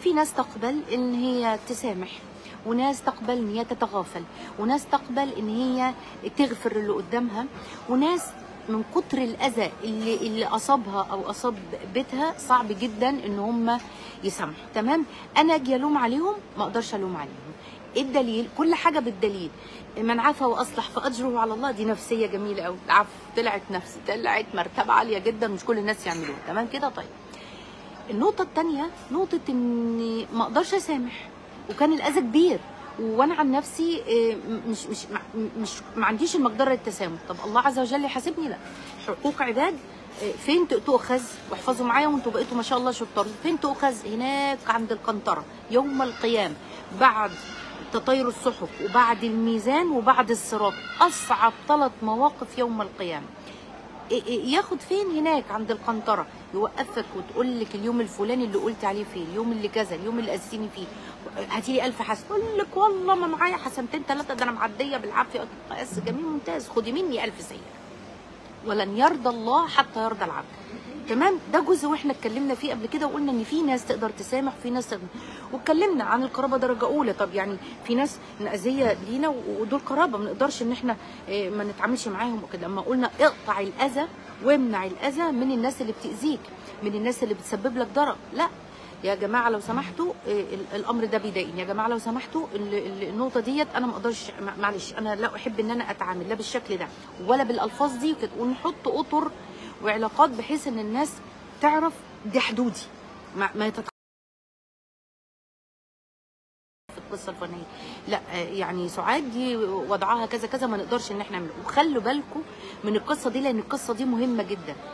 في ناس تقبل ان هي تسامح وناس تقبل ان هي تتغافل وناس تقبل ان هي تغفر اللي قدامها وناس من كتر الاذى اللي اللي اصابها او اصاب بيتها صعب جدا ان هم يسامحوا تمام انا اجي الوم عليهم ما اقدرش الوم عليهم ايه الدليل كل حاجه بالدليل من عفا واصلح فاجره على الله دي نفسيه جميله قوي العفو طلعت نفس طلعت مرتبه عاليه جدا مش كل الناس يعملوها تمام كده طيب النقطة التانية نقطة إني ما أقدرش أسامح وكان الأذى كبير وأنا عن نفسي إيه، مش مش مش ما عنديش المقدرة للتسامح طب الله عز وجل يحاسبني لا حقوق عباد إيه، فين تؤخذ واحفظوا معايا وانتوا بقيتوا ما شاء الله شطار فين تؤخذ هناك عند القنطرة يوم القيامة بعد تطير الصحف وبعد الميزان وبعد الصراط أصعب ثلاث مواقف يوم القيامة ياخد فين هناك عند القنطره يوقفك وتقول لك اليوم الفلاني اللي قلت عليه فيه اليوم اللي كذا اليوم اللي اذيتني فيه هاتي لي 1000 حسنه اقول لك والله ما معايا حسنتين ثلاثه ده انا معديه بالعافيه بس جميل ممتاز خدي مني 1000 سيئه ولن يرضى الله حتى يرضى العبد تمام ده جزء واحنا اتكلمنا فيه قبل كده وقلنا ان في ناس تقدر تسامح وفي ناس تقدر واتكلمنا عن القرابه درجه اولى طب يعني في ناس اذيه لينا ودول قرابه ما نقدرش ان احنا إيه، ما نتعاملش معاهم وكده لما قلنا اقطع الاذى وامنع الاذى من الناس اللي بتاذيك من الناس اللي بتسبب لك ضرر لا يا جماعه لو سمحتوا إيه، ال- الامر ده بيضايقني يا جماعه لو سمحتوا ال- ال- النقطه ديت انا ما اقدرش مع- معلش انا لا احب ان انا اتعامل لا بالشكل ده ولا بالالفاظ دي وكده ونحط اطر وعلاقات بحيث ان الناس تعرف دي حدودي ما, ما يتط... في القصه الفلانيه لا آه، يعني سعاد دي وضعها كذا كذا ما نقدرش ان احنا نعمله وخلوا بالكم من القصه دي لان القصه دي مهمه جدا